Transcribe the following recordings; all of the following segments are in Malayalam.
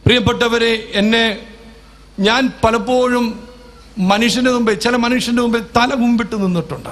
പ്രിയപ്പെട്ടവരെ എന്നെ ഞാൻ പലപ്പോഴും മനുഷ്യന്റെ മുമ്പിൽ ചില മനുഷ്യന്റെ മുമ്പിൽ തല മുമ്പിട്ട് നിന്നിട്ടുണ്ട്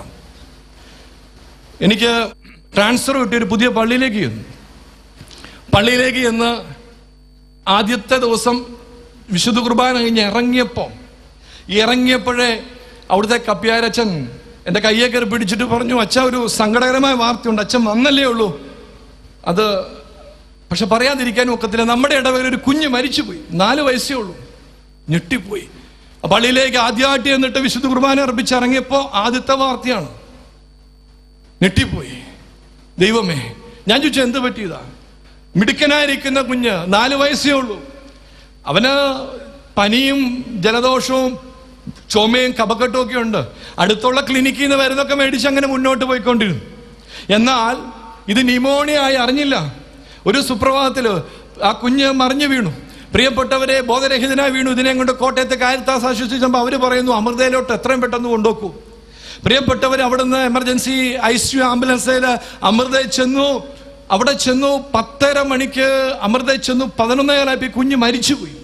എനിക്ക് ട്രാൻസ്ഫർ കിട്ടിയ ഒരു പുതിയ പള്ളിയിലേക്ക് ചെന്നു പള്ളിയിലേക്ക് ചെന്ന് ആദ്യത്തെ ദിവസം വിശുദ്ധ കുർബാന കഴിഞ്ഞ് ഇറങ്ങിയപ്പോൾ ഇറങ്ങിയപ്പോഴേ അവിടുത്തെ കപ്പ്യാരച്ചൻ എൻ്റെ കയ്യെ കയറി പിടിച്ചിട്ട് പറഞ്ഞു അച്ഛ ഒരു സങ്കടകരമായ വാർത്തയുണ്ട് അച്ഛൻ വന്നല്ലേ ഉള്ളൂ അത് പക്ഷെ പറയാതിരിക്കാനും ഒക്കത്തില്ല നമ്മുടെ ഇടവേള ഒരു കുഞ്ഞ് മരിച്ചുപോയി നാല് വയസ്സേ ഉള്ളൂ ഞെട്ടിപ്പോയി ആ പള്ളിയിലേക്ക് ആദ്യമായിട്ട് എന്നിട്ട് വിശുദ്ധ കുർബാന അർപ്പിച്ച് ഇറങ്ങിയപ്പോൾ ആദ്യത്തെ വാർത്തയാണ് ഞെട്ടിപ്പോയി ദൈവമേ ഞാൻ ചോദിച്ചു എന്ത് പറ്റിയതാ മിടുക്കനായിരിക്കുന്ന കുഞ്ഞ് നാല് വയസ്സേ ഉള്ളൂ അവന് പനിയും ജലദോഷവും ചുമയും കപക്കെട്ടും ഒക്കെ ഉണ്ട് അടുത്തുള്ള ക്ലിനിക്കിൽ നിന്ന് മരുന്നൊക്കെ മേടിച്ച് അങ്ങനെ മുന്നോട്ട് പോയിക്കൊണ്ടിരുന്നു എന്നാൽ ഇത് ന്യൂമോണിയ ആയി അറിഞ്ഞില്ല ഒരു സുപ്രഭാതത്തില് ആ കുഞ്ഞ് മറിഞ്ഞു വീണു പ്രിയപ്പെട്ടവരെ ബോധരഹിതനായി വീണു ഇതിനെ കൊണ്ട് കോട്ടയത്തെ കാര്യത്താസ് ആശ്വസിച്ചപ്പോൾ അവര് പറയുന്നു അമൃതയിലോട്ട് എത്രയും പെട്ടെന്ന് കൊണ്ടുപോക്കൂ പ്രിയപ്പെട്ടവർ അവിടുന്ന് എമർജൻസി ഐ സി യു ആംബുലൻസിൽ അമൃതയിൽ ചെന്നു അവിടെ ചെന്നു പത്തര മണിക്ക് അമൃതയിൽ ചെന്നു പതിനൊന്നേകാലായപ്പോൾ ഈ കുഞ്ഞ് മരിച്ചുപോയി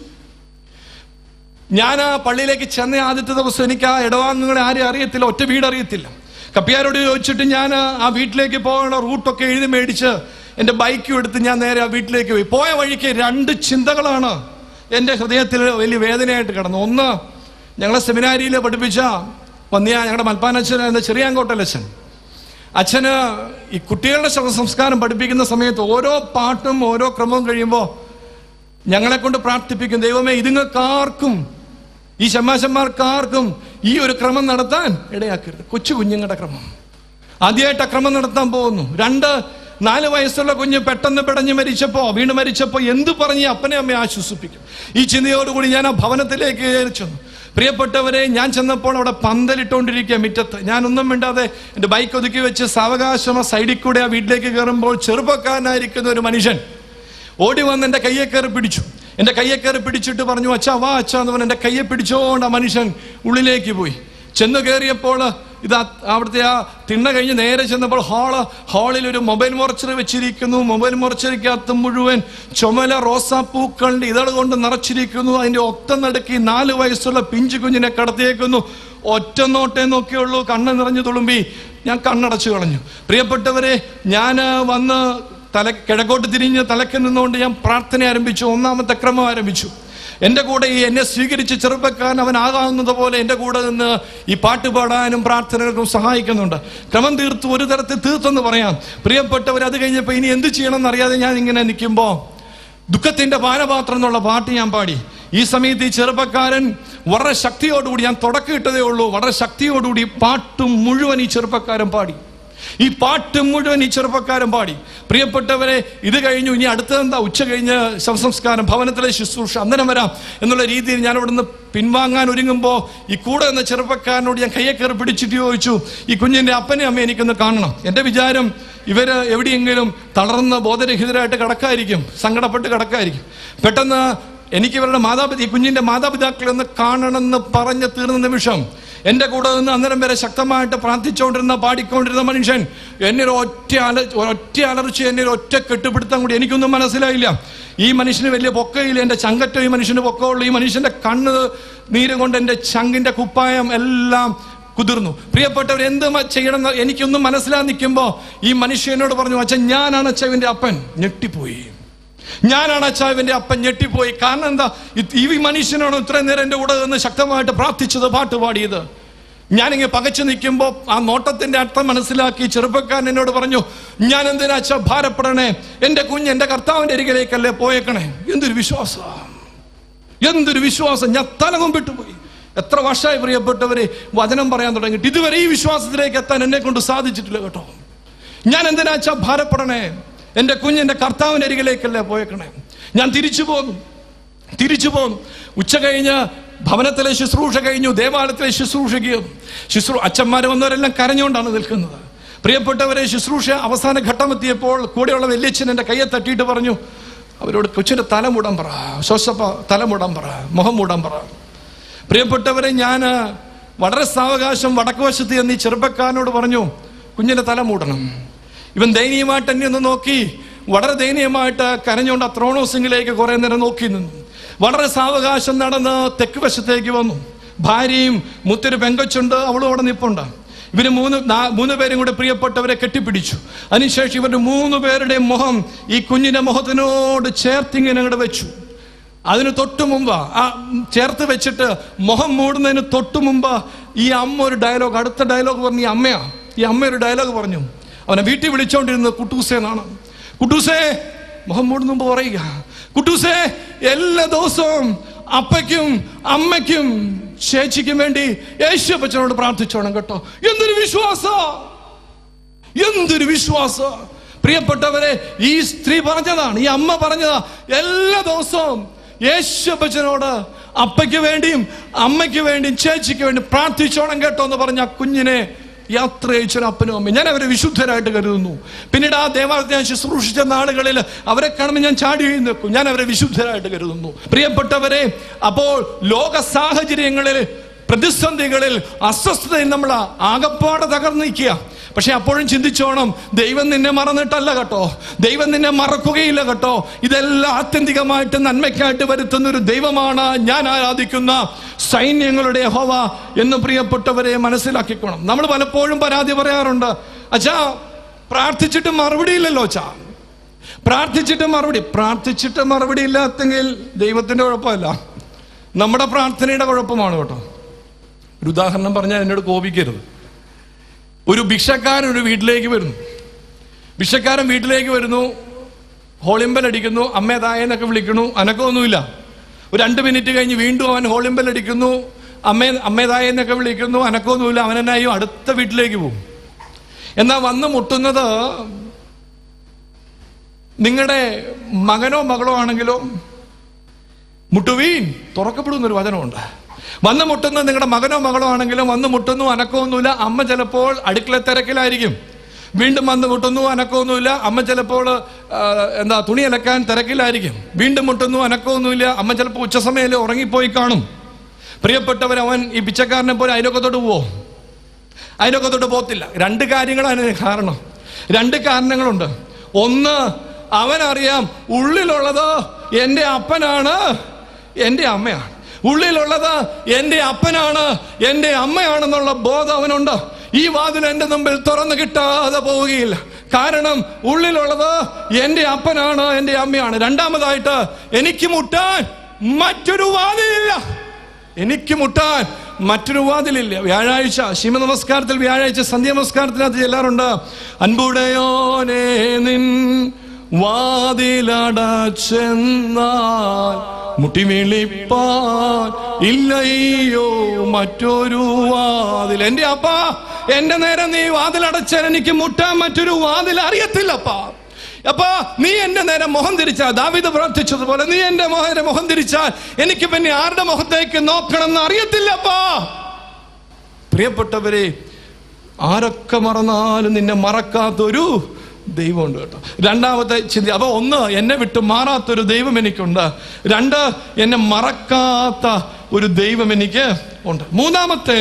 ഞാൻ ആ പള്ളിയിലേക്ക് ചെന്ന ആദ്യത്തെ ദിവസം എനിക്ക് ആ ഇടവാംഗങ്ങളെ ആരും അറിയത്തില്ല ഒറ്റ വീട് അറിയത്തില്ല കപ്പിയാരോട് ചോദിച്ചിട്ട് ഞാൻ ആ വീട്ടിലേക്ക് പോകാനുള്ള റൂട്ടൊക്കെ എഴുതി മേടിച്ച് എൻ്റെ ബൈക്കും എടുത്ത് ഞാൻ നേരെ ആ വീട്ടിലേക്ക് പോയി പോയ വഴിക്ക് രണ്ട് ചിന്തകളാണ് എൻ്റെ ഹൃദയത്തിൽ വലിയ വേദനയായിട്ട് കിടന്നു ഒന്ന് ഞങ്ങളെ സെമിനാരിയിൽ പഠിപ്പിച്ച വന്നിയ ഞങ്ങളുടെ മൽപ്പാനച്ഛൻ എന്ന ചെറിയാങ്കോട്ടലച്ഛൻ അച്ഛന് ഈ കുട്ടികളുടെ ശവസംസ്കാരം പഠിപ്പിക്കുന്ന സമയത്ത് ഓരോ പാട്ടും ഓരോ ക്രമവും കഴിയുമ്പോൾ ഞങ്ങളെ കൊണ്ട് പ്രാർത്ഥിപ്പിക്കും ദൈവമേ ഇതുങ്ങൾക്കാർക്കും ഈ ശമ്മാശന്മാർക്കാർക്കും ഈ ഒരു ക്രമം നടത്താൻ ഇടയാക്കരുത് കൊച്ചു കുഞ്ഞുങ്ങളുടെ ക്രമം ആദ്യമായിട്ട് ആ ക്രമം നടത്താൻ പോകുന്നു രണ്ട് നാല് വയസ്സുള്ള കുഞ്ഞ് പെട്ടെന്ന് പിടഞ്ഞ് മരിച്ചപ്പോ വീണ് മരിച്ചപ്പോ എന്ത് പറഞ്ഞ് ഈ അപ്പനെ അമ്മയെ ആശ്വസിപ്പിക്കും ഈ ചിന്തയോടുകൂടി ഞാൻ ആ ഭവനത്തിലേക്ക് കയറി ചെന്നു പ്രിയപ്പെട്ടവരെ ഞാൻ ചെന്നപ്പോൾ അവിടെ പന്തലിട്ടുകൊണ്ടിരിക്കുക മുറ്റത്ത് ഞാനൊന്നും മിണ്ടാതെ എൻ്റെ ബൈക്ക് ഒതുക്കി വെച്ച് സാവകാശമ സൈഡിൽ കൂടെ ആ വീട്ടിലേക്ക് കയറുമ്പോൾ ചെറുപ്പക്കാരനായിരിക്കുന്ന ഒരു മനുഷ്യൻ ഓടി വന്ന് എൻ്റെ കയ്യെ കയറി പിടിച്ചു എൻ്റെ കയ്യെ കയറി പിടിച്ചിട്ട് പറഞ്ഞു അച്ഛാ വാ അച്ഛാ എന്ന് പറഞ്ഞ് എൻ്റെ കയ്യെ പിടിച്ചോണ്ട് ആ മനുഷ്യൻ ഉള്ളിലേക്ക് പോയി ചെന്ന് കയറിയപ്പോൾ ഇത് ആ- അവിടുത്തെ ആ തിണ്ണ കഴിഞ്ഞ് നേരെ ചെന്നപ്പോൾ ഹാള് ഹാളിൽ ഒരു മൊബൈൽ മോർച്ചറി വെച്ചിരിക്കുന്നു മൊബൈൽ മോർച്ചറിക്കകത്ത് മുഴുവൻ ചുമല റോസാപ്പൂക്കളുടെ ഇതൾ കൊണ്ട് നിറച്ചിരിക്കുന്നു അതിന്റെ ഒത്ത നടുക്കി നാല് വയസ്സുള്ള പിഞ്ചു കുഞ്ഞിനെ കടത്തിയേക്കുന്നു ഒറ്റ നോട്ടേ നോക്കിയുള്ളൂ കണ്ണ് നിറഞ്ഞു തുളുമ്പി ഞാൻ കണ്ണടച്ചു കളഞ്ഞു പ്രിയപ്പെട്ടവരെ ഞാൻ വന്ന് തല കിഴക്കോട്ട് തിരിഞ്ഞ് തലക്ക് നിന്നുകൊണ്ട് ഞാൻ പ്രാർത്ഥന ആരംഭിച്ചു ഒന്നാമത്തെ ക്രമം ആരംഭിച്ചു എൻ്റെ കൂടെ ഈ എന്നെ സ്വീകരിച്ച ചെറുപ്പക്കാരൻ അവൻ ആകാവുന്നത് പോലെ എൻ്റെ കൂടെ നിന്ന് ഈ പാട്ട് പാടാനും പ്രാർത്ഥനകൾക്കും സഹായിക്കുന്നുണ്ട് ക്രമം തീർത്തു ഒരു തരത്തിൽ തീർത്തെന്ന് പറയാം പ്രിയപ്പെട്ടവർ അത് കഴിഞ്ഞപ്പോൾ ഇനി എന്ത് ചെയ്യണം എന്നറിയാതെ ഞാൻ ഇങ്ങനെ നിൽക്കുമ്പോൾ ദുഃഖത്തിന്റെ പാനപാത്രം എന്നുള്ള പാട്ട് ഞാൻ പാടി ഈ സമയത്ത് ഈ ചെറുപ്പക്കാരൻ വളരെ ശക്തിയോടുകൂടി ഞാൻ തുടക്കം ഉള്ളൂ വളരെ ശക്തിയോടുകൂടി പാട്ട് മുഴുവൻ ഈ ചെറുപ്പക്കാരൻ പാടി ഈ പാട്ട് മുഴുവൻ ഈ ചെറുപ്പക്കാരൻ പാടി പ്രിയപ്പെട്ടവരെ ഇത് കഴിഞ്ഞു ഇനി അടുത്തതെന്താ ഉച്ച കഴിഞ്ഞ് ശവസംസ്കാരം ഭവനത്തിലെ ശുശ്രൂഷ അന്നേരം വരാം എന്നുള്ള രീതിയിൽ ഞാൻ അവിടുന്ന് പിൻവാങ്ങാൻ ഒരുങ്ങുമ്പോൾ ഈ കൂടെ എന്ന ചെറുപ്പക്കാരനോട് ഞാൻ കയ്യെ കയറി പിടിച്ചിട്ട് ചോദിച്ചു ഈ കുഞ്ഞിന്റെ അപ്പനെ അമ്മ എനിക്കൊന്ന് കാണണം എൻ്റെ വിചാരം ഇവര് എവിടെയെങ്കിലും തളർന്ന് ബോധരഹിതരായിട്ട് കിടക്കായിരിക്കും സങ്കടപ്പെട്ട് കിടക്കായിരിക്കും പെട്ടെന്ന് എനിക്ക് ഇവരുടെ മാതാപിതാ ഈ കുഞ്ഞിന്റെ മാതാപിതാക്കളെ ഒന്ന് കാണണമെന്ന് പറഞ്ഞ് തീർന്ന നിമിഷം എൻ്റെ കൂടെ നിന്ന് അന്നേരം വരെ ശക്തമായിട്ട് പ്രാർത്ഥിച്ചുകൊണ്ടിരുന്ന പാടിക്കൊണ്ടിരുന്ന മനുഷ്യൻ എന്നെ ഒരു ഒറ്റ അല ഒറ്റ അലർച്ച എന്നെ ഒരു ഒറ്റ കെട്ടുപിടുത്തം കൂടി എനിക്കൊന്നും മനസ്സിലായില്ല ഈ മനുഷ്യന് വലിയ പൊക്കയില്ല എൻ്റെ ചങ്കറ്റ ഈ മനുഷ്യന് പൊക്കമുള്ളൂ ഈ മനുഷ്യന്റെ കണ്ണ് നീര് കൊണ്ട് എൻ്റെ ചങ്കിന്റെ കുപ്പായം എല്ലാം കുതിർന്നു പ്രിയപ്പെട്ടവർ എന്ത് മ- ചെയ്യണം എന്ന് എനിക്കൊന്നും മനസ്സിലാ നിൽക്കുമ്പോൾ ഈ മനുഷ്യനോട് പറഞ്ഞു അച്ഛൻ ഞാനാണ് അച്ഛവിന്റെ അപ്പൻ ഞെട്ടിപ്പോയി ഞാനാണ് അച്ചാവിന്റെ അപ്പൻ ഞെട്ടിപ്പോയി കാരണം എന്താ ഇത് ഈ മനുഷ്യനാണ് ഇത്രയും നേരം എൻ്റെ കൂടെ നിന്ന് ശക്തമായിട്ട് പ്രാർത്ഥിച്ചത് പാട്ട് പാടിയത് ഞാനിങ്ങനെ പകച്ചു നിൽക്കുമ്പോൾ ആ നോട്ടത്തിന്റെ അർത്ഥം മനസ്സിലാക്കി ചെറുപ്പക്കാരൻ എന്നോട് പറഞ്ഞു ഞാൻ എന്തിനാ അച്ഛ ഭാരപ്പെടണേ എൻ്റെ കുഞ്ഞ് എൻ്റെ കർത്താവിന്റെ അരികിലേക്കല്ലേ പോയേക്കണേ എന്തൊരു വിശ്വാസം എന്തൊരു വിശ്വാസം ഞാൻ തലകും വിട്ടുപോയി എത്ര വർഷമായി പ്രിയപ്പെട്ടവരെ വചനം പറയാൻ തുടങ്ങിയിട്ട് ഇതുവരെ ഈ വിശ്വാസത്തിലേക്ക് എത്താൻ എന്നെ കൊണ്ട് സാധിച്ചിട്ടില്ല കേട്ടോ ഞാൻ എന്തിനാച്ചാ ഭാരപ്പെടണേ എൻ്റെ കുഞ്ഞിൻ്റെ കർത്താവിൻ്റെ അരികിലേക്കല്ലേ പോയേക്കണേ ഞാൻ തിരിച്ചു പോന്നു തിരിച്ചു പോന്നു ഉച്ച കഴിഞ്ഞ് ഭവനത്തിലെ ശുശ്രൂഷ കഴിഞ്ഞു ദേവാലയത്തിലെ ശുശ്രൂഷയ്ക്ക് ശുശ്രൂ അച്ഛന്മാർ വന്നവരെല്ലാം കരഞ്ഞുകൊണ്ടാണ് നിൽക്കുന്നത് പ്രിയപ്പെട്ടവരെ ശുശ്രൂഷ അവസാന ഘട്ടം എത്തിയപ്പോൾ കൂടെയുള്ള വല്യച്ഛൻ എൻ്റെ കയ്യെ തട്ടിയിട്ട് പറഞ്ഞു അവരോട് കൊച്ചിൻ്റെ തല മൂടാൻ പറ ശ്വാസപ്പ തല മൂടാൻ പറ മുഖം മൂടാൻ പറ പ്രിയപ്പെട്ടവരെ ഞാൻ വളരെ സാവകാശം വടക്ക് വശത്ത് എന്ന് ഈ ചെറുപ്പക്കാരനോട് പറഞ്ഞു കുഞ്ഞിന്റെ തല മൂടണം ഇവൻ ദയനീയമായിട്ട് എന്നെ ഒന്ന് നോക്കി വളരെ ദയനീയമായിട്ട് കരഞ്ഞുകൊണ്ട് ആ ത്രോണോസിംഗിലേക്ക് കുറെ നേരം നോക്കി നിന്നു വളരെ സാവകാശം നടന്ന് തെക്ക് വശത്തേക്ക് വന്നു ഭാര്യയും മുത്തൊരു പെങ്കൊച്ചുണ്ട് അവളും അവിടെ നിപ്പുണ്ട് ഇവര് മൂന്ന് നാ- മൂന്ന് പേരും കൂടെ പ്രിയപ്പെട്ടവരെ കെട്ടിപ്പിടിച്ചു അതിനുശേഷം ഇവരുടെ മൂന്ന് പേരുടെ മുഖം ഈ കുഞ്ഞിന്റെ മുഖത്തിനോട് ചേർത്തിങ്ങനെ അങ്ങോട്ട് വെച്ചു അതിന് തൊട്ടു മുമ്പ് ആ ചേർത്ത് വെച്ചിട്ട് മുഖം മൂടുന്നതിന് തൊട്ടു മുമ്പ് ഈ അമ്മ ഒരു ഡയലോഗ് അടുത്ത ഡയലോഗ് പറഞ്ഞു ഈ അമ്മയാ ഈ അമ്മ ഒരു ഡയലോഗ് പറഞ്ഞു അവനെ വീട്ടിൽ വിളിച്ചോണ്ടിരുന്നത് കുട്ടൂസേ എന്നാണ് കുട്ടൂസേ മുഖം മൂടുന്ന മുമ്പ് പറയുക കുട്ടൂസേ എല്ലാ ദിവസവും അപ്പയ്ക്കും അമ്മയ്ക്കും ചേച്ചിക്കും വേണ്ടി യേശു അപ്പച്ചനോട് പ്രാർത്ഥിച്ചോണം കേട്ടോ എന്തൊരു വിശ്വാസം എന്തൊരു വിശ്വാസ പ്രിയപ്പെട്ടവരെ ഈ സ്ത്രീ പറഞ്ഞതാണ് ഈ അമ്മ പറഞ്ഞതാ എല്ലാ ദിവസവും യേശുപ്പച്ചനോട് അപ്പയ്ക്ക് വേണ്ടിയും അമ്മയ്ക്ക് വേണ്ടിയും ചേച്ചിക്ക് വേണ്ടി പ്രാർത്ഥിച്ചോണം കേട്ടോ എന്ന് പറഞ്ഞ ആ കുഞ്ഞിനെ യാത്ര അയച്ചൊരു അപ്പനും അമ്മയും ഞാൻ അവരെ വിശുദ്ധരായിട്ട് കരുതുന്നു പിന്നീട് ആ ദേവാലയത്തെ ഞാൻ ശുശ്രൂഷിച്ച നാളുകളിൽ അവരെ കാണുമ്പോൾ ഞാൻ ചാടി നിൽക്കും ഞാൻ അവരെ വിശുദ്ധരായിട്ട് കരുതുന്നു പ്രിയപ്പെട്ടവരെ അപ്പോൾ ലോക സാഹചര്യങ്ങളിൽ പ്രതിസന്ധികളിൽ അസ്വസ്ഥതയിൽ നമ്മൾ ആകപ്പാടെ തകർന്നു നിൽക്കുക പക്ഷെ അപ്പോഴും ചിന്തിച്ചോണം ദൈവം നിന്നെ മറന്നിട്ടല്ല കേട്ടോ ദൈവം നിന്നെ മറക്കുകയില്ല കേട്ടോ ഇതെല്ലാം ആത്യന്തികമായിട്ട് നന്മയ്ക്കായിട്ട് വരുത്തുന്ന ഒരു ദൈവമാണ് ഞാൻ ആരാധിക്കുന്ന സൈന്യങ്ങളുടെ ഹോവ എന്ന് പ്രിയപ്പെട്ടവരെ മനസ്സിലാക്കിക്കോണം നമ്മൾ പലപ്പോഴും പരാതി പറയാറുണ്ട് അച്ഛാ പ്രാർത്ഥിച്ചിട്ട് മറുപടി ഇല്ലല്ലോ അച്ഛാ പ്രാർത്ഥിച്ചിട്ട് മറുപടി പ്രാർത്ഥിച്ചിട്ട് മറുപടി ഇല്ലാത്തെങ്കിൽ ദൈവത്തിന്റെ കുഴപ്പമല്ല നമ്മുടെ പ്രാർത്ഥനയുടെ കുഴപ്പമാണ് കേട്ടോ ഒരു ഉദാഹരണം പറഞ്ഞാൽ എന്നോട് കോപിക്കരുത് ഒരു ഭിക്ഷക്കാരൻ ഒരു വീട്ടിലേക്ക് വരുന്നു ഭിക്ഷക്കാരൻ വീട്ടിലേക്ക് വരുന്നു ഹോളിമ്പൽ അടിക്കുന്നു അമ്മേതായ എന്നൊക്കെ വിളിക്കുന്നു അനക്കമൊന്നുമില്ല ഒരു രണ്ട് മിനിറ്റ് കഴിഞ്ഞ് വീണ്ടും അവൻ ഹോളിമ്പൽ അടിക്കുന്നു അമ്മേ അമ്മേതായ എന്നൊക്കെ വിളിക്കുന്നു അനക്കമൊന്നുമില്ല അവനെന്നായും അടുത്ത വീട്ടിലേക്ക് പോകും എന്നാൽ വന്ന് മുട്ടുന്നത് നിങ്ങളുടെ മകനോ മകളോ ആണെങ്കിലോ മുട്ടുവീൻ തുറക്കപ്പെടുന്നൊരു വചനമുണ്ട് വന്ന് മുട്ടുന്ന നിങ്ങളുടെ മകനോ മകളോ ആണെങ്കിലും വന്ന് മുട്ടുന്നു അനക്കമൊന്നുമില്ല അമ്മ ചിലപ്പോൾ അടുക്കള തിരക്കിലായിരിക്കും വീണ്ടും വന്ന് മുട്ടുന്നു അനക്കമൊന്നുമില്ല അമ്മ ചിലപ്പോൾ ആ, എന്താ തുണി അലക്കാൻ തിരക്കിലായിരിക്കും വീണ്ടും മുട്ടുന്നു അനക്കമൊന്നുമില്ല അമ്മ ചിലപ്പോൾ ഉച്ചസമയത്തിൽ ഉറങ്ങിപ്പോയി കാണും പ്രിയപ്പെട്ടവൻ അവൻ ഈ പിച്ചക്കാരനെ പോലെ അയലൊക്കത്തോട്ട് പോവോ അതിനൊക്കത്തോട്ട് പോകത്തില്ല രണ്ട് കാര്യങ്ങളാണ് ഇതിന് കാരണം രണ്ട് കാരണങ്ങളുണ്ട് ഒന്ന് അവനറിയാം ഉള്ളിലുള്ളത് എൻ്റെ അപ്പനാണ് എൻ്റെ അമ്മയാണ് ഉള്ളിലുള്ളത് എൻ്റെ അപ്പനാണ് എൻ്റെ അമ്മയാണെന്നുള്ള ബോധം അവനുണ്ട് ഈ വാതിൽ എൻ്റെ മുമ്പിൽ തുറന്നു കിട്ടാതെ പോവുകയില്ല കാരണം ഉള്ളിലുള്ളത് എൻ്റെ അപ്പനാണ് എൻ്റെ അമ്മയാണ് രണ്ടാമതായിട്ട് എനിക്ക് മുട്ടാൻ മറ്റൊരു വാതിലില്ല എനിക്ക് മുട്ടാൻ മറ്റൊരു വാതിലില്ല വ്യാഴാഴ്ച ശിവ നമസ്കാരത്തിൽ വ്യാഴാഴ്ച സന്ധ്യ നമസ്കാരത്തിനകത്ത് ചെല്ലാറുണ്ട് അൻപുടയോനെ നിൻ വാതിലടച്ചെന്നാൽ മുട്ടി വിളിപ്പാൻ ഇല്ലയോ മറ്റൊരു വാതിൽ എന്റെ അപ്പ എന്റെ നേരെ നീ വാതിലടച്ചാൽ എനിക്ക് മുട്ടാൻ മറ്റൊരു വാതിൽ അറിയത്തില്ലപ്പാ അപ്പൊ നീ എന്റെ നേരെ മുഖം തിരിച്ചാൽ ദാവിദ് പ്രാർത്ഥിച്ചതുപോലെ നീ എന്റെ നേരെ മുഖം തിരിച്ചാൽ എനിക്ക് പിന്നെ ആരുടെ മുഖത്തേക്ക് നോക്കണം എന്ന് അറിയത്തില്ലപ്പാ പ്രിയപ്പെട്ടവരെ ആരൊക്കെ മറന്നാലും നിന്നെ മറക്കാത്തൊരു ദൈവമുണ്ട് കേട്ടോ രണ്ടാമത്തെ ചിന്ത അപ്പൊ ഒന്ന് എന്നെ വിട്ട് മാറാത്തൊരു ദൈവം എനിക്കുണ്ട് രണ്ട് എന്നെ മറക്കാത്ത ഒരു ദൈവം എനിക്ക് ഉണ്ട് മൂന്നാമത്തെ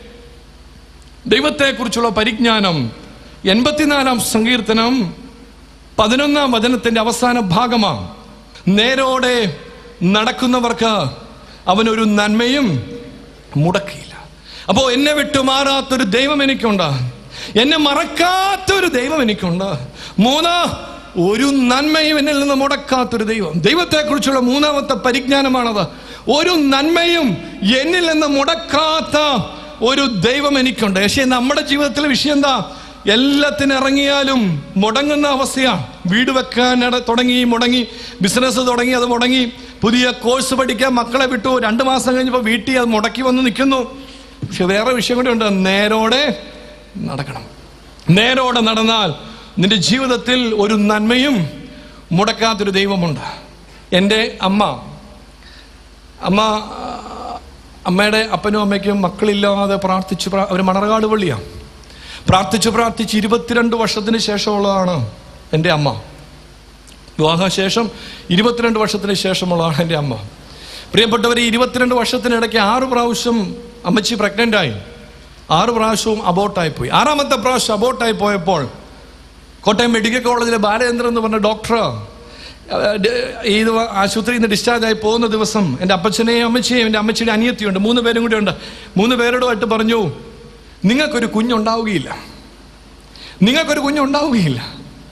ദൈവത്തെക്കുറിച്ചുള്ള പരിജ്ഞാനം എൺപത്തിനാലാം സങ്കീർത്തനം പതിനൊന്നാം വചനത്തിന്റെ അവസാന ഭാഗമാണ് നേരോടെ നടക്കുന്നവർക്ക് അവനൊരു നന്മയും മുടക്കിയില്ല അപ്പോ എന്നെ വിട്ടു മാറാത്തൊരു ദൈവം എനിക്കുണ്ട് എന്നെ മറക്കാത്തൊരു ദൈവം എനിക്കുണ്ട് മൂന്ന് ഒരു നന്മയും എന്നിൽ നിന്ന് മുടക്കാത്തൊരു ദൈവം ദൈവത്തെക്കുറിച്ചുള്ള മൂന്നാമത്തെ പരിജ്ഞാനമാണത് ഒരു നന്മയും എന്നിൽ നിന്ന് മുടക്കാത്ത ഒരു ദൈവം എനിക്കുണ്ട് പക്ഷേ നമ്മുടെ ജീവിതത്തിലെ വിഷയം എന്താ എല്ലാത്തിനും ഇറങ്ങിയാലും മുടങ്ങുന്ന അവസ്ഥയാണ് വീട് വെക്കാൻ ഇട- തുടങ്ങി മുടങ്ങി ബിസിനസ് തുടങ്ങി അത് മുടങ്ങി പുതിയ കോഴ്സ് പഠിക്കാൻ മക്കളെ വിട്ടു രണ്ട് മാസം കഴിഞ്ഞപ്പോൾ വീട്ടിൽ അത് മുടക്കി വന്ന് നിൽക്കുന്നു പക്ഷെ വേറെ വിഷയം കൂടി ഉണ്ട് നേരോടെ നടക്കണം നേരോടെ നടന്നാൽ നിന്റെ ജീവിതത്തിൽ ഒരു നന്മയും മുടക്കാത്തൊരു ദൈവമുണ്ട് എൻ്റെ അമ്മ അമ്മ ആ, അമ്മയുടെ അപ്പനും അമ്മയ്ക്കും മക്കളില്ലാതെ പ്രാർത്ഥിച്ച് അവർ മണർകാട് പള്ളിയാണ് പ്രാർത്ഥിച്ച് പ്രാർത്ഥിച്ച് ഇരുപത്തിരണ്ട് വർഷത്തിന് ശേഷമുള്ളതാണ് എൻ്റെ അമ്മ വിവാഹശേഷം ഇരുപത്തിരണ്ട് വർഷത്തിന് ശേഷമുള്ളതാണ് എൻ്റെ അമ്മ പ്രിയപ്പെട്ടവർ ഈ ഇരുപത്തിരണ്ട് വർഷത്തിനിടയ്ക്ക് ആറ് പ്രാവശ്യം അമ്മച്ചി പ്രഗ്നൻ്റ് ആയി ആറ് പ്രാവശ്യവും അബോട്ടായി പോയി ആറാമത്തെ പ്രാവശ്യം അബോട്ടായി പോയപ്പോൾ കോട്ടയം മെഡിക്കൽ കോളേജിലെ ബാലചന്ദ്രൻ എന്ന് പറഞ്ഞ ഡോക്ടർ ഏഹ്, ഡ- ഈ ഇത് ആശുപത്രിയിൽ നിന്ന് ഡിസ്ചാർജ് ആയി പോകുന്ന ദിവസം എൻ്റെ അപ്പച്ചനെയും അമ്മച്ചിയെയും എൻ്റെ അമ്മച്ചിയുടെ അനിയത്തിയുണ്ട് മൂന്ന് പേരും കൂടി ഉണ്ട് മൂന്ന് പേരോടുമായിട്ട് പറഞ്ഞു നിങ്ങൾക്കൊരു കുഞ്ഞുണ്ടാവുകയില്ല നിങ്ങൾക്കൊരു കുഞ്ഞുണ്ടാവുകയില്ല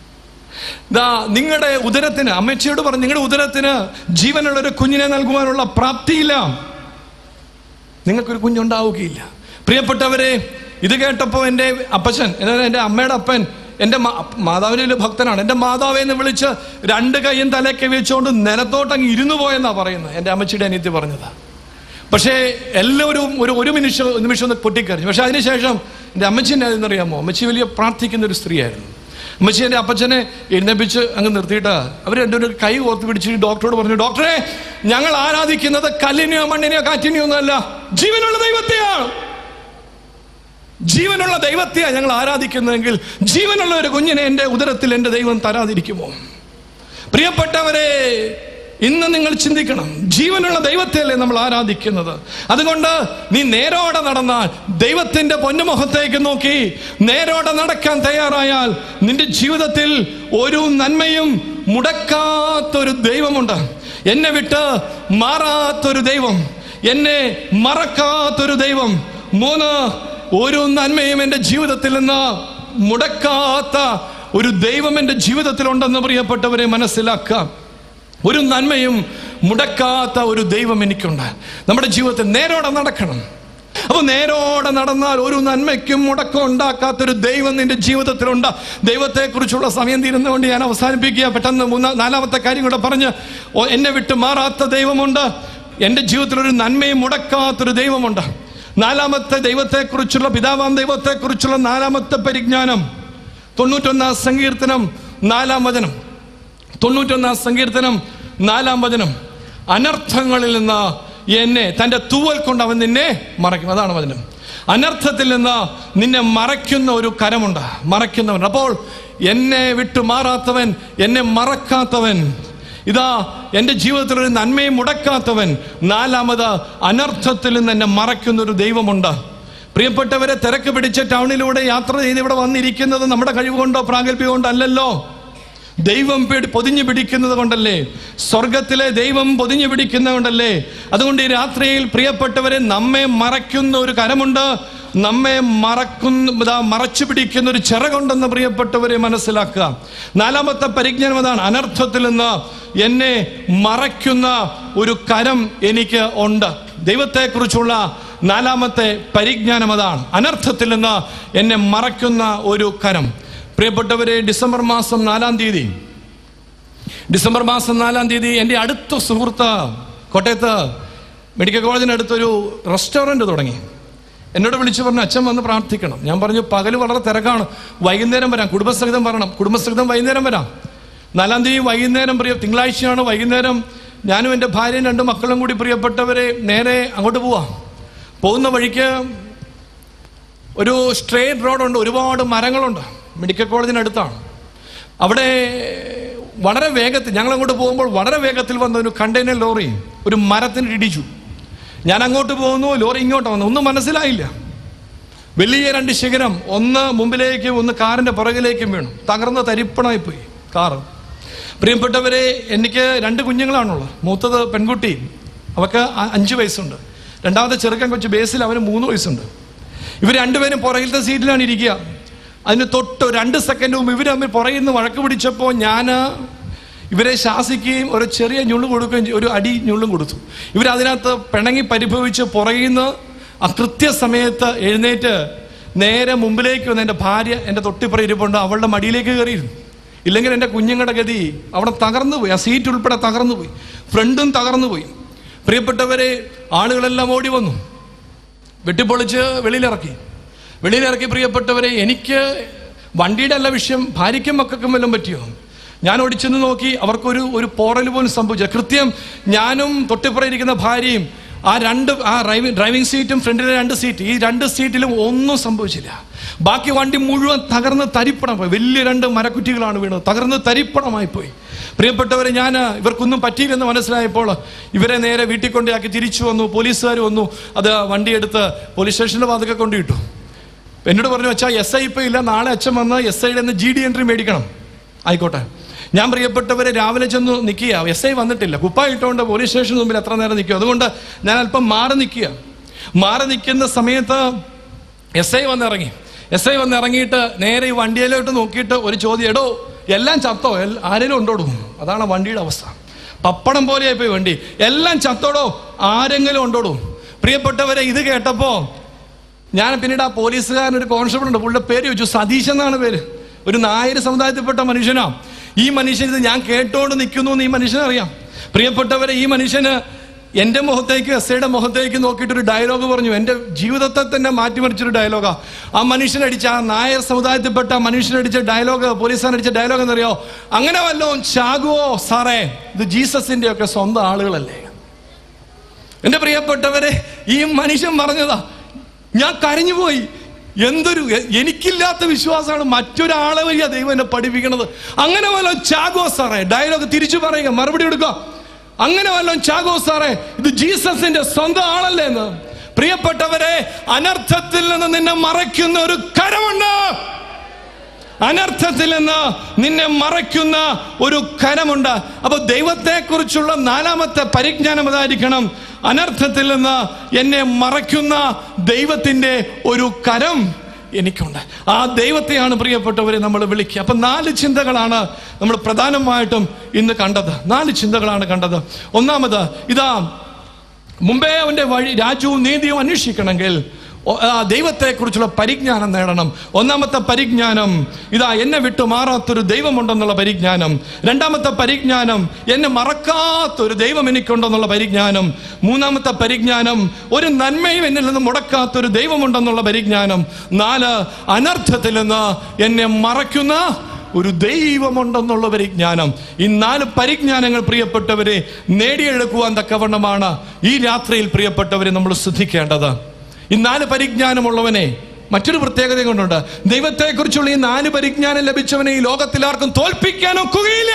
ദാ നിങ്ങളുടെ ഉദരത്തിന് അമ്മച്ചിയോട് പറഞ്ഞു നിങ്ങളുടെ ഉദരത്തിന് ജീവനുള്ള ഒരു കുഞ്ഞിനെ നൽകുവാനുള്ള പ്രാപ്തിയില്ല നിങ്ങൾക്കൊരു കുഞ്ഞുണ്ടാവുകയില്ല പ്രിയപ്പെട്ടവരെ ഇത് കേട്ടപ്പോൾ എൻ്റെ അപ്പച്ചൻ എന്നാൽ എൻ്റെ അമ്മയുടെ അപ്പൻ എൻ്റെ മാ- മാതാവിൻ്റെ ഒരു ഭക്തനാണ് എൻ്റെ മാതാവെ എന്ന് വിളിച്ച് രണ്ട് കൈയും തലയ്ക്ക് വെച്ചുകൊണ്ട് നിലത്തോട്ടങ്ങ് ഇരുന്നു പോയെന്നാ പറയുന്നത് എൻ്റെ അമ്മച്ചിയുടെ അനിയത്തി പറഞ്ഞത് പക്ഷേ എല്ലാവരും ഒരു ഒരു നിമിഷം നിമിഷം ഒന്ന് പൊട്ടിക്കറിഞ്ഞു പക്ഷെ അതിനുശേഷം എൻ്റെ അമ്മച്ചി എന്നെ അതെന്നറിയാമോ അമ്മച്ചി വലിയ പ്രാർത്ഥിക്കുന്ന ഒരു സ്ത്രീയായിരുന്നു അമ്മച്ചി എൻ്റെ അപ്പച്ചനെ എഴുന്നേപ്പിച്ച് അങ്ങ് നിർത്തിയിട്ട് അവർ രണ്ടുപേരും കൈ ഓർത്ത് പിടിച്ച് ഡോക്ടറോട് പറഞ്ഞു ഡോക്ടറെ ഞങ്ങൾ ആരാധിക്കുന്നത് കല്ലിനെയോ മണ്ണിനെയോ കാറ്റിനെയോ ഒന്നുമല്ല ജീവനുള്ള ദൈവത്തെയാണ് ജീവനുള്ള ദൈവത്തെയാണ് ഞങ്ങൾ ആരാധിക്കുന്നതെങ്കിൽ ജീവനുള്ള ഒരു കുഞ്ഞിനെ എൻ്റെ ഉദരത്തിൽ എൻ്റെ ദൈവം തരാതിരിക്കുമോ പ്രിയപ്പെട്ടവരെ ഇന്ന് നിങ്ങൾ ചിന്തിക്കണം ജീവനുള്ള ദൈവത്തെയല്ലേ നമ്മൾ ആരാധിക്കുന്നത് അതുകൊണ്ട് നീ നേരോടെ നടന്നാൽ ദൈവത്തിന്റെ പൊന്നുമുഖത്തേക്ക് നോക്കി നേരോടെ നടക്കാൻ തയ്യാറായാൽ നിന്റെ ജീവിതത്തിൽ ഒരു നന്മയും മുടക്കാത്തൊരു ദൈവമുണ്ട് എന്നെ വിട്ട് മാറാത്തൊരു ദൈവം എന്നെ മറക്കാത്തൊരു ദൈവം മൂന്ന് ഒരു നന്മയും എൻ്റെ ജീവിതത്തിൽ നിന്ന് മുടക്കാത്ത ഒരു ദൈവം എൻ്റെ ജീവിതത്തിലുണ്ടെന്ന് പ്രിയപ്പെട്ടവരെ മനസ്സിലാക്കാം ഒരു നന്മയും മുടക്കാത്ത ഒരു ദൈവം എനിക്കുണ്ട് നമ്മുടെ ജീവിതത്തിൽ നേരോടെ നടക്കണം അപ്പൊ നേരോടെ നടന്നാൽ ഒരു നന്മയ്ക്കും മുടക്കം ഉണ്ടാക്കാത്ത ഒരു ദൈവം നിന്റെ ജീവിതത്തിലുണ്ട് ദൈവത്തെക്കുറിച്ചുള്ള സമയം തീരുന്നതുകൊണ്ട് ഞാൻ അവസാനിപ്പിക്കുക പെട്ടെന്ന് മൂന്നാ നാലാമത്തെ കാര്യം കൂടെ പറഞ്ഞ് ഓ, എന്നെ വിട്ട് മാറാത്ത ദൈവമുണ്ട് എൻ്റെ ജീവിതത്തിൽ ഒരു നന്മയും മുടക്കാത്തൊരു ദൈവമുണ്ട് നാലാമത്തെ ദൈവത്തെക്കുറിച്ചുള്ള പിതാവാം ദൈവത്തെക്കുറിച്ചുള്ള നാലാമത്തെ പരിജ്ഞാനം തൊണ്ണൂറ്റൊന്നാം സങ്കീർത്തനം നാലാം വചനം തൊണ്ണൂറ്റൊന്നാം സങ്കീർത്തനം നാലാം വചനം അനർത്ഥങ്ങളിൽ നിന്ന് എന്നെ തൻ്റെ തൂവൽ കൊണ്ട് അവൻ നിന്നെ മറയ്ക്കും അതാണ് വചനം അനർത്ഥത്തിൽ നിന്ന് നിന്നെ മറയ്ക്കുന്ന ഒരു കരമുണ്ട് മറയ്ക്കുന്നവൻ അപ്പോൾ എന്നെ വിട്ടു മാറാത്തവൻ എന്നെ മറക്കാത്തവൻ ഇതാ എൻ്റെ ജീവിതത്തിൽ ഒരു നന്മയും മുടക്കാത്തവൻ നാലാമത് അനർത്ഥത്തിൽ നിന്ന് എന്നെ മറയ്ക്കുന്ന ഒരു ദൈവമുണ്ട് പ്രിയപ്പെട്ടവരെ തിരക്ക് പിടിച്ച ടൗണിലൂടെ യാത്ര ചെയ്ത് ഇവിടെ വന്നിരിക്കുന്നത് നമ്മുടെ കഴിവ് കൊണ്ടോ പ്രാഗൽഭ്യം കൊണ്ടോ അല്ലല്ലോ ദൈവം പേടി പൊതിഞ്ഞു പിടിക്കുന്നത് കൊണ്ടല്ലേ സ്വർഗത്തിലെ ദൈവം പൊതിഞ്ഞു പിടിക്കുന്നത് കൊണ്ടല്ലേ അതുകൊണ്ട് ഈ രാത്രിയിൽ പ്രിയപ്പെട്ടവരെ നമ്മെ മറയ്ക്കുന്ന ഒരു കരമുണ്ട് നമ്മെ മറക്കുന്ന ഇതാ മറച്ചു പിടിക്കുന്ന ഒരു ചിറകുണ്ടെന്ന് പ്രിയപ്പെട്ടവരെ മനസ്സിലാക്കുക നാലാമത്തെ പരിജ്ഞാനം അതാണ് അനർത്ഥത്തിൽ നിന്ന് എന്നെ മറയ്ക്കുന്ന ഒരു കരം എനിക്ക് ഉണ്ട് ദൈവത്തെക്കുറിച്ചുള്ള നാലാമത്തെ പരിജ്ഞാനം അതാണ് അനർത്ഥത്തിൽ നിന്ന് എന്നെ മറയ്ക്കുന്ന ഒരു കരം പ്രിയപ്പെട്ടവരെ ഡിസംബർ മാസം നാലാം തീയതി ഡിസംബർ മാസം നാലാം തീയതി എൻ്റെ അടുത്ത സുഹൃത്ത് കോട്ടയത്ത് മെഡിക്കൽ കോളേജിനടുത്തൊരു റെസ്റ്റോറൻറ്റ് തുടങ്ങി എന്നോട് വിളിച്ചു പറഞ്ഞു അച്ഛൻ വന്ന് പ്രാർത്ഥിക്കണം ഞാൻ പറഞ്ഞു പകല് വളരെ തിരക്കാണ് വൈകുന്നേരം വരാം കുടുംബസഹിതം വരണം കുടുംബസഹിതം വൈകുന്നേരം വരാം നാലാം തീയതി വൈകുന്നേരം പ്രിയ തിങ്കളാഴ്ചയാണ് വൈകുന്നേരം ഞാനും എൻ്റെ ഭാര്യയും രണ്ട് മക്കളും കൂടി പ്രിയപ്പെട്ടവരെ നേരെ അങ്ങോട്ട് പോവാം പോകുന്ന വഴിക്ക് ഒരു സ്ട്രെയിറ്റ് റോഡുണ്ട് ഒരുപാട് മരങ്ങളുണ്ട് മെഡിക്കൽ കോളേജിനടുത്താണ് അവിടെ വളരെ വേഗത്തിൽ ഞങ്ങൾ അങ്ങോട്ട് പോകുമ്പോൾ വളരെ വേഗത്തിൽ വന്ന ഒരു കണ്ടെയ്നർ ലോറി ഒരു മരത്തിന് ഇടിച്ചു ഞാൻ അങ്ങോട്ട് പോകുന്നു ലോറി ഇങ്ങോട്ട് വന്നു ഒന്നും മനസ്സിലായില്ല വലിയ രണ്ട് ശിഖരം ഒന്ന് മുമ്പിലേക്കും ഒന്ന് കാറിന്റെ പുറകിലേക്കും വീണു തകർന്ന തരിപ്പണമായി പോയി കാറ് പ്രിയപ്പെട്ടവരെ എനിക്ക് രണ്ട് കുഞ്ഞുങ്ങളാണുള്ളത് മൂത്തത് പെൺകുട്ടി അവക്ക് അ- അഞ്ച് വയസ്സുണ്ട് രണ്ടാമത്തെ ചെറുക്കൻ കൊച്ചു ബേസിൽ അവന് മൂന്ന് വയസ്സുണ്ട് ഇവർ രണ്ടുപേരും പുറകിലത്തെ സീറ്റിലാണ് ഇരിക്കുക അതിന് തൊട്ട് രണ്ട് സെക്കൻഡ് മുമ്പ് ഇവർ തമ്മിൽ പുറകിൽ നിന്ന് വഴക്ക് പിടിച്ചപ്പോൾ ഞാൻ ഇവരെ ശാസിക്കുകയും ഒരു ചെറിയ ഞുള്ളു കൊടുക്കുകയും ചെയ്തു. ഒരു അടി ഞുള്ളും കൊടുത്തു ഇവരതിനകത്ത് പിണങ്ങി പരിഭവിച്ച് പുറകിൽ നിന്ന് ആ കൃത്യസമയത്ത് എഴുന്നേറ്റ് നേരെ മുമ്പിലേക്ക് വന്ന് എൻ്റെ ഭാര്യ എൻ്റെ തൊട്ടിപ്പുറം ഇരിപ്പുണ്ട് അവളുടെ മടിയിലേക്ക് കയറിയിരുന്നു ഇല്ലെങ്കിൽ എൻ്റെ കുഞ്ഞുങ്ങളുടെ ഗതി അവിടെ തകർന്നു പോയി ആ സീറ്റ് ഉൾപ്പെടെ തകർന്നു പോയി ഫ്രണ്ടും തകർന്നു പോയി പ്രിയപ്പെട്ടവരെ ആളുകളെല്ലാം ഓടി വന്നു വെട്ടിപ്പൊളിച്ച് വെളിയിലിറക്കി വെളിയിലിറക്കി പ്രിയപ്പെട്ടവരെ എനിക്ക് വണ്ടിയുടെ അല്ല വിഷയം ഭാര്യയ്ക്കും മക്കൾക്കും വല്ലതും പറ്റിയോ ഞാൻ ഓടിച്ചെന്ന് നോക്കി അവർക്കൊരു ഒരു പോറൽ പോലും സംഭവിച്ചില്ല കൃത്യം ഞാനും തൊട്ടിപ്പുറം ഇരിക്കുന്ന ഭാര്യയും ആ രണ്ട് ആ ഡ്രൈവിംഗ് ഡ്രൈവിംഗ് സീറ്റും ഫ്രണ്ടിലെ രണ്ട് സീറ്റ് ഈ രണ്ട് സീറ്റിലും ഒന്നും സംഭവിച്ചില്ല ബാക്കി വണ്ടി മുഴുവൻ തകർന്ന് തരിപ്പണം പോയി വലിയ രണ്ട് മരക്കുറ്റികളാണ് വീണത് തകർന്ന് തരിപ്പണമായി പോയി പ്രിയപ്പെട്ടവരെ ഞാൻ ഇവർക്കൊന്നും പറ്റിയില്ലെന്ന് മനസ്സിലായപ്പോൾ ഇവരെ നേരെ വീട്ടിൽ കൊണ്ടാക്കി തിരിച്ചു വന്നു പോലീസുകാർ വന്നു അത് വണ്ടിയെടുത്ത് പോലീസ് സ്റ്റേഷനിൽ വാതൊക്കെ കൊണ്ടുവിട്ടു എന്നോട് പറഞ്ഞു വെച്ചാൽ എസ് ഐ ഇപ്പം ഇല്ല നാളെ അച്ഛൻ വന്ന് എസ് ഐയുടെ നിന്ന് ജി ഡി എൻട്രി മേടിക്കണം ആയിക്കോട്ടെ ഞാൻ പ്രിയപ്പെട്ടവരെ രാവിലെ ചെന്ന് നിൽക്കുക എസ് ഐ വന്നിട്ടില്ല കുപ്പായ ഇട്ടുകൊണ്ട് പോലീസ് സ്റ്റേഷന് മുമ്പിൽ എത്ര നേരം നിൽക്കുക അതുകൊണ്ട് ഞാൻ അല്പം മാറി നിൽക്കുക മാറി നിൽക്കുന്ന സമയത്ത് എസ് ഐ വന്നിറങ്ങി എസ് ഐ വന്നിറങ്ങിയിട്ട് നേരെ ഈ വണ്ടിയിലോട്ട് നോക്കിയിട്ട് ഒരു ചോദ്യം എടോ എല്ലാം ചത്തോ എൽ- ആരെങ്കിലും ഉണ്ടോടോ അതാണ് ആ വണ്ടിയുടെ അവസ്ഥ പപ്പടം പോലെയായി പോയി വണ്ടി എല്ലാം ചത്തോടോ ആരെങ്കിലും ഉണ്ടോടോ പ്രിയപ്പെട്ടവരെ ഇത് കേട്ടപ്പോ ഞാൻ പിന്നീട് ആ പോലീസുകാരൻ ഒരു കോൺസ്റ്റബിൾ ഉണ്ട് പുള്ളിയുടെ പേര് ചോദിച്ചു സതീഷ് എന്നാണ് പേര് ഒരു നായർ സമുദായത്തിൽപ്പെട്ട മനുഷ്യനാ ഈ മനുഷ്യൻ ഇത് ഞാൻ കേട്ടോണ്ട് നിൽക്കുന്നു എന്ന് ഈ മനുഷ്യനറിയാം പ്രിയപ്പെട്ടവരെ ഈ മനുഷ്യന് എന്റെ മുഖത്തേക്ക് എസ് ഐയുടെ മുഖത്തേക്ക് നോക്കിയിട്ട് ഒരു ഡയലോഗ് പറഞ്ഞു എന്റെ ജീവിതത്തെ തന്നെ മാറ്റിമറിച്ചൊരു ഡയലോഗാ ആ മനുഷ്യനടിച്ച ആ നായർ സമുദായത്തിൽപ്പെട്ട ആ മനുഷ്യനടിച്ച ഡയലോഗ് പോലീസുകാരടിച്ച ഡയലോഗ് എന്നറിയോ അങ്ങനെ വല്ലതും ചാകുവോ സാറേ ഇത് ജീസസിന്റെ ഒക്കെ സ്വന്തം ആളുകളല്ലേ എന്റെ പ്രിയപ്പെട്ടവരെ ഈ മനുഷ്യൻ പറഞ്ഞതാ ഞാൻ കരഞ്ഞുപോയി എന്തൊരു എ- എനിക്കില്ലാത്ത വിശ്വാസമാണ് മറ്റൊരാളെ വഴിയാ ദൈവം എന്നെ പഠിപ്പിക്കണത് അങ്ങനെ വല്ലതും ചാഗോ സാറേ ഡയലോഗ് തിരിച്ചു പറയുക മറുപടി എടുക്കുക അങ്ങനെ വല്ലതും ചാഗോ സാറേ ഇത് ജീസസിന്റെ സ്വന്തം ആളല്ലേ എന്ന് പ്രിയപ്പെട്ടവരെ അനർത്ഥത്തിൽ നിന്ന് നിന്നെ മറയ്ക്കുന്ന ഒരു കരമുണ്ട് അനർത്ഥത്തിൽ നിന്ന് നിന്നെ മറയ്ക്കുന്ന ഒരു കരമുണ്ട് അപ്പൊ ദൈവത്തെക്കുറിച്ചുള്ള നാലാമത്തെ പരിജ്ഞാനം അതായിരിക്കണം അനർത്ഥത്തിൽ നിന്ന് എന്നെ മറയ്ക്കുന്ന ദൈവത്തിന്റെ ഒരു കരം എനിക്കുണ്ട് ആ ദൈവത്തെയാണ് പ്രിയപ്പെട്ടവരെ നമ്മൾ വിളിക്കുക അപ്പൊ നാല് ചിന്തകളാണ് നമ്മൾ പ്രധാനമായിട്ടും ഇന്ന് കണ്ടത് നാല് ചിന്തകളാണ് കണ്ടത് ഒന്നാമത് ഇതാ മുമ്പേ അവന്റെ വഴി രാജ്യവും നീതിയും അന്വേഷിക്കണമെങ്കിൽ ഒ- ആ ദൈവത്തെക്കുറിച്ചുള്ള പരിജ്ഞാനം നേടണം ഒന്നാമത്തെ പരിജ്ഞാനം ഇതാ എന്നെ വിട്ടു മാറാത്തൊരു ദൈവമുണ്ടെന്നുള്ള പരിജ്ഞാനം രണ്ടാമത്തെ പരിജ്ഞാനം എന്നെ മറക്കാത്തൊരു ദൈവം എനിക്കുണ്ടെന്നുള്ള പരിജ്ഞാനം മൂന്നാമത്തെ പരിജ്ഞാനം ഒരു നന്മയും എന്നിൽ നിന്ന് മുടക്കാത്തൊരു ദൈവമുണ്ടെന്നുള്ള പരിജ്ഞാനം നാല് അനർത്ഥത്തിൽ നിന്ന് എന്നെ മറയ്ക്കുന്ന ഒരു ദൈവമുണ്ടെന്നുള്ള പരിജ്ഞാനം ഈ നാല് പരിജ്ഞാനങ്ങൾ പ്രിയപ്പെട്ടവരെ നേടിയെടുക്കുവാൻ തക്കവണ്ണമാണ് ഈ രാത്രിയിൽ പ്രിയപ്പെട്ടവരെ നമ്മൾ ശ്രദ്ധിക്കേണ്ടത് ഈ നാല് പരിജ്ഞാനമുള്ളവനെ മറ്റൊരു പ്രത്യേകത കൊണ്ടുണ്ട് ദൈവത്തെക്കുറിച്ചുള്ള ഈ നാല് പരിജ്ഞാനം ലഭിച്ചവനെ ഈ ലോകത്തിൽ ആർക്കും തോൽപ്പിക്കാൻ ഒക്കുകയില്ല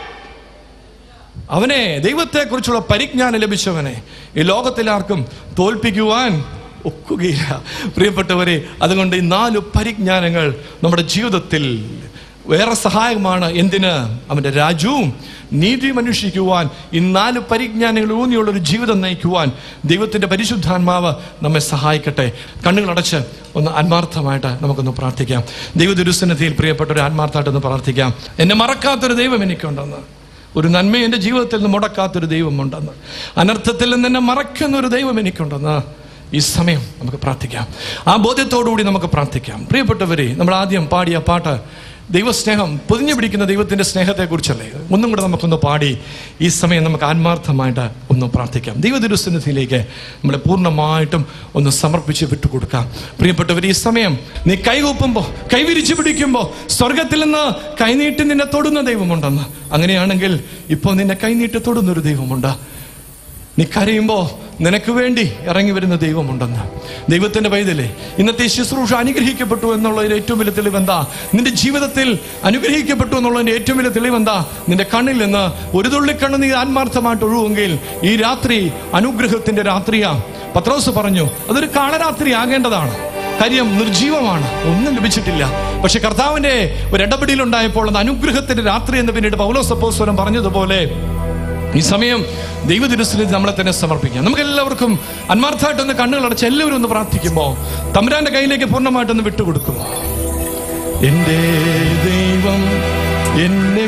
അവനെ ദൈവത്തെക്കുറിച്ചുള്ള പരിജ്ഞാനം ലഭിച്ചവനെ ഈ ലോകത്തിൽ ആർക്കും തോൽപ്പിക്കുവാൻ ഒക്കുകയില്ല പ്രിയപ്പെട്ടവരെ അതുകൊണ്ട് ഈ നാല് പരിജ്ഞാനങ്ങൾ നമ്മുടെ ജീവിതത്തിൽ വേറെ സഹായകമാണ് എന്തിന് അവന്റെ രാജ്യവും നീതിയും അന്വേഷിക്കുവാൻ ഈ നാല് പരിജ്ഞാനങ്ങൾ ഊന്നിയുള്ള ഒരു ജീവിതം നയിക്കുവാൻ ദൈവത്തിന്റെ പരിശുദ്ധാത്മാവ് നമ്മെ സഹായിക്കട്ടെ കണ്ണുകളടച്ച് ഒന്ന് ആത്മാർത്ഥമായിട്ട് നമുക്കൊന്ന് പ്രാർത്ഥിക്കാം ദൈവദുരുസന്നതിയിൽ പ്രിയപ്പെട്ട ഒരു ആത്മാർത്ഥമായിട്ടൊന്ന് പ്രാർത്ഥിക്കാം എന്നെ മറക്കാത്തൊരു ദൈവം എനിക്കുണ്ടെന്ന് ഒരു നന്മ എൻ്റെ ജീവിതത്തിൽ നിന്ന് മുടക്കാത്തൊരു ദൈവമുണ്ടെന്ന് അനർത്ഥത്തിൽ നിന്ന് എന്നെ മറയ്ക്കുന്ന ഒരു ദൈവം എനിക്കുണ്ടെന്ന് ഈ സമയം നമുക്ക് പ്രാർത്ഥിക്കാം ആ ബോധ്യത്തോടുകൂടി നമുക്ക് പ്രാർത്ഥിക്കാം പ്രിയപ്പെട്ടവരെ നമ്മൾ ആദ്യം പാടിയ പാട്ട് ദൈവസ്നേഹം പൊതിഞ്ഞു പിടിക്കുന്ന ദൈവത്തിന്റെ സ്നേഹത്തെക്കുറിച്ചല്ലേ ഒന്നും കൂടെ നമുക്കൊന്ന് പാടി ഈ സമയം നമുക്ക് ആത്മാർത്ഥമായിട്ട് ഒന്ന് പ്രാർത്ഥിക്കാം ദൈവദിരുസന്നിധിയിലേക്ക് നമ്മളെ പൂർണ്ണമായിട്ടും ഒന്ന് സമർപ്പിച്ച് വിട്ടുകൊടുക്കാം പ്രിയപ്പെട്ടവർ ഈ സമയം നീ കൈകൂപ്പുമ്പോൾ കൈവിരിച്ചു പിടിക്കുമ്പോൾ സ്വർഗത്തിൽ നിന്ന് കൈനീട്ടി നിന്നെ തൊടുന്ന ദൈവമുണ്ടെന്ന് അങ്ങനെയാണെങ്കിൽ ഇപ്പോൾ നിന്നെ കൈനീട്ടി തൊടുന്ന ഒരു ദൈവമുണ്ട് നീ കരയുമ്പോ നിനക്ക് വേണ്ടി ഇറങ്ങി വരുന്ന ദൈവമുണ്ടെന്ന് ദൈവത്തിന്റെ പൈതലേ ഇന്നത്തെ ഈ ശുശ്രൂഷ അനുഗ്രഹിക്കപ്പെട്ടു എന്നുള്ളതിന്റെ ഏറ്റവും വലിയ തെളിവ് എന്താ നിന്റെ ജീവിതത്തിൽ അനുഗ്രഹിക്കപ്പെട്ടു എന്നുള്ളതിന്റെ ഏറ്റവും വലിയ തെളിവ് എന്താ നിന്റെ കണ്ണിൽ നിന്ന് ഒരു തുള്ളി കണ്ണ് നീ ആത്മാർത്ഥമായിട്ട് ഒഴുകുമെങ്കിൽ ഈ രാത്രി അനുഗ്രഹത്തിന്റെ രാത്രിയാ പത്രോസ് പറഞ്ഞു അതൊരു കാളരാത്രി ആകേണ്ടതാണ് കാര്യം നിർജീവമാണ് ഒന്നും ലഭിച്ചിട്ടില്ല പക്ഷെ കർത്താവിന്റെ ഒരു ഇടപെടൽ ഉണ്ടായപ്പോൾ അത് അനുഗ്രഹത്തിന്റെ രാത്രി എന്ന് പിന്നീട് പൗലോസ് അപ്പോസ്തലൻ പറഞ്ഞതുപോലെ ഈ സമയം ദൈവദിനസ്ഥിതി നമ്മളെ തന്നെ സമർപ്പിക്കാം നമുക്ക് എല്ലാവർക്കും അന്മാർത്ഥമായിട്ടൊന്ന് കണ്ണുകൾ അടച്ച് എല്ലാവരും ഒന്ന് പ്രാർത്ഥിക്കുമ്പോ തമ്പുരാന്റെ കയ്യിലേക്ക് പൂർണ്ണമായിട്ടൊന്ന് വിട്ടുകൊടുക്കും എന്റെ ദൈവം എന്നെ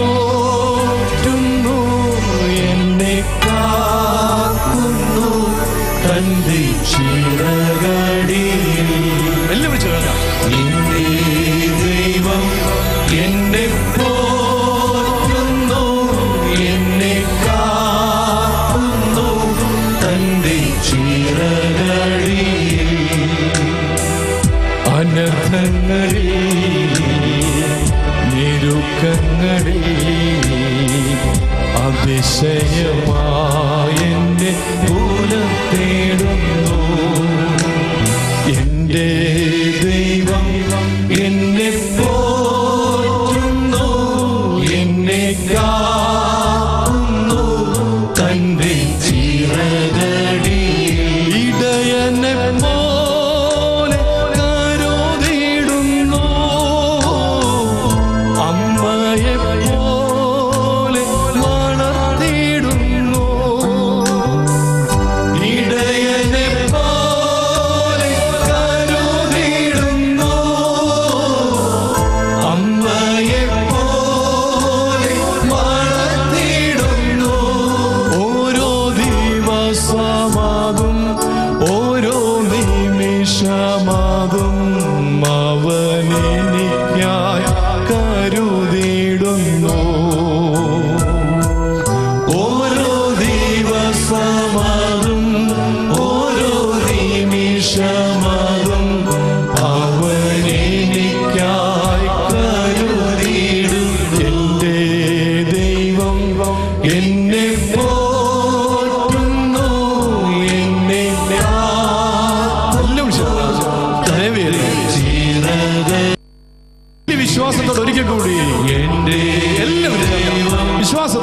പോറ്റുന്നു എന്നെ കാക്കുന്നു തന്റെ ചിറകടിയിൽ എല്ലാവരും ചേർക്കാം എന്റെ ദൈവം എന്നെ പോറ്റുന്നു എന്നെ കാക്കുന്നു തന്റെ ചിറകടിയിൽ അനർത്ഥങ്ങളിൽ നിരുക്കങ്ങളിൽ അതിശയമായെന്നെ മൂലം തേടുന്നു എന്റെ ദൈവം എന്നെ പോറ്റുന്നു എന്നെ കാക്കുന്നു തന്റെ ചിറകടി ഇടയനെ പോലെ കരുതിയിടുന്നു അമ്മയെ പോലെ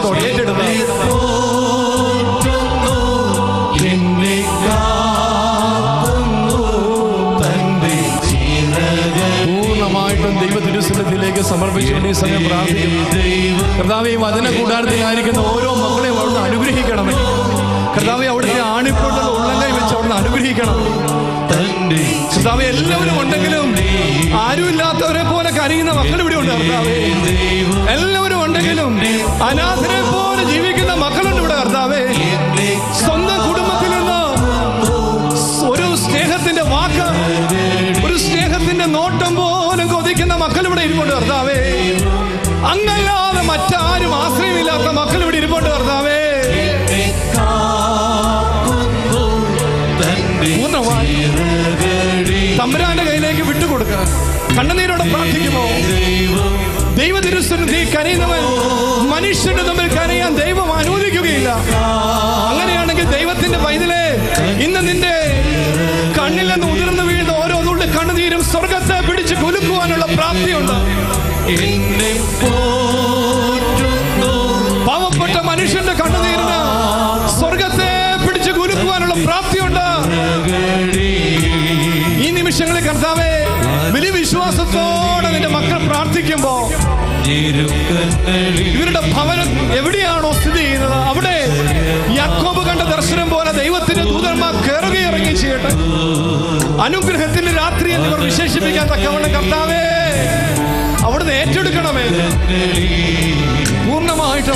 വിശ്വാസത്തോടെ ഏറ്റെടുത്ത് എന്നെ കാക്കുന്നു തന്റെ പൂർണ്ണമായിട്ടും ദൈവ തിരുസന്നിധിയിലേക്ക് സമർപ്പിച്ചു ഈ സമയം പ്രാർത്ഥിക്കുന്നു ദൈവം കർത്താവ് ഈ വചന കൂടാരത്തിലായിരിക്കുന്ന ഓരോ മക്കളെയും അവിടുന്ന് അനുഗ്രഹിക്കണമേ കർത്താവ് അവിടുത്തെ ആണിപ്പോട്ടുള്ള ഉള്ളങ്കൈ വെച്ച് അവിടുന്ന് അനുഗ്രഹിക്കണം തന്റെ കർത്താവ് എല്ലാവരും ഉണ്ടെങ്കിലും ആരുമില്ലാത്തവരെ പോലെ കരയുന്ന മക്കൾ ഇവിടെ ഉണ്ട് കർത്താവേ ദൈവം എല്ലാവരും ഉണ്ടെങ്കിലും അനാഥരെ പോലെ ജീവിക്കുന്ന മക്കളുണ്ട് ഇവിടെ കർത്താവേ എന്നെ സ്വന്തം കുടുംബത്തിൽ നിന്ന് ഒരു സ്നേഹത്തിന്റെ വാക്ക് ഒരു സ്നേഹത്തിന്റെ നോട്ടം പോലും കൊതിക്കുന്ന മക്കൾ ഇവിടെ ഇരിപ്പുണ്ട് കർത്താവേ അങ്ങല്ലാതെ മറ്റാരും ആശ്രയമില്ലാത്ത മക്കൾ ഇവിടെ ഇരിപ്പുണ്ട് കർത്താവേ എന്നെ കാക്കുന്നു തന്റെ പൂർണ്ണമായി ചിറകടി തമ്പുരാന്റെ കയ്യിലേക്ക് വിട്ടുകൊടുക്കുക കണ്ണുനീരോടെ പ്രാർത്ഥിക്കുമോ ദൈവം ദൈവ തിരുസന്നിധി കരയുന്നവൻ മനുഷ്യന്റെ തമ്മിൽ കരയാൻ ദൈവം അനുവദിക്കുകയില്ല അങ്ങനെയാണെങ്കിൽ ദൈവത്തിന്റെ പൈതലെ ഇന്ന് നിന്റെ കണ്ണിൽ നിന്ന് ഉതിർന്നു വീഴുന്ന ഓരോ തുള്ളി കണ്ണുനീരും സ്വർഗത്തെ പിടിച്ച് കുലുക്കുവാനുള്ള പ്രാപ്തിയുണ്ട് എന്നെ പോറ്റുന്നു പാവപ്പെട്ട മനുഷ്യന്റെ കണ്ണുനീരിന് സ്വർഗത്തെ പിടിച്ച് കുലുക്കുവാനുള്ള പ്രാപ്തിയുണ്ട് ചിറകടി ഈ നിമിഷങ്ങളിൽ കർത്താവേ വലിയ വിശ്വാസത്തോടെ നിന്റെ മക്കൾ പ്രാർത്ഥിക്കുമ്പോ ഇരുക്കങ്ങളിൽ ഇവരുടെ ഭവനം എവിടെയാണോ സ്ഥിതി ചെയ്യുന്നത് അവിടെ യാക്കോബ് കണ്ട ദർശനം പോലെ ദൈവത്തിന്റെ ദൂതന്മാർ കയറുക ഇറങ്ങി ചെയ്യട്ടെ അനുഗ്രഹത്തിന്റെ രാത്രി എന്ന് ഇവർ വിശേഷിപ്പിക്കാൻ തക്കവണ്ണം കർത്താവേ അവിടുന്ന് ഏറ്റെടുക്കണമേ പൂർണ്ണമായിട്ടും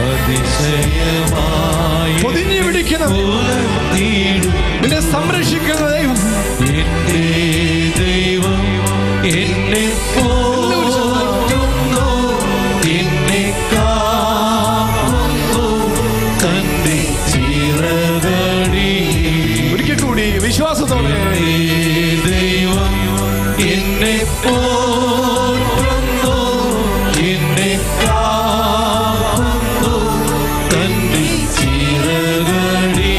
അതിശയമായി പൊതിഞ്ഞു പിടിക്കുന്ന പുലർത്തിയിടും നിന്നെ സംരക്ഷിക്കുന്ന ദൈവം എന്റെ ദൈവം എന്നെ പോറ്റുന്നു എന്നെ കാക്കുന്നു തന്റെ ചിറകടി ഒരിക്കൽ കൂടി വിശ്വാസത്തോടെ ദൈവം എന്നെ പോറ്റുന്നു എന്നെ കാക്കുന്നു തന്റെ ചിറകടി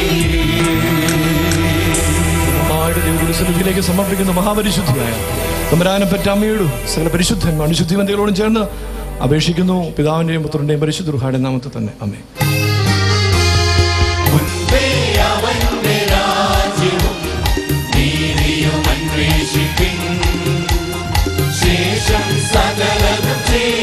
ആയിട്ട് ദൈവത്തിലേക്ക് സമർപ്പിക്കുന്ന മഹാപരിശുദ്ധിയായ തമ്പരാനം പറ്റ അമ്മയോടും സകല പരിശുദ്ധൻ അനുശുദ്ധിവന്തികളോടും ചേർന്ന് അപേക്ഷിക്കുന്നു പിതാവിന്റെയും പുത്രന്റെയും പരിശുദ്ധ റുഹാടെ നാമത്തെ തന്നെ അമ്മേ മുൻപേ അവന്റെ രാജ്യവും നീതിയും അന്വേഷിപ്പിൻ ശേഷം സകലതും ചെയ്യും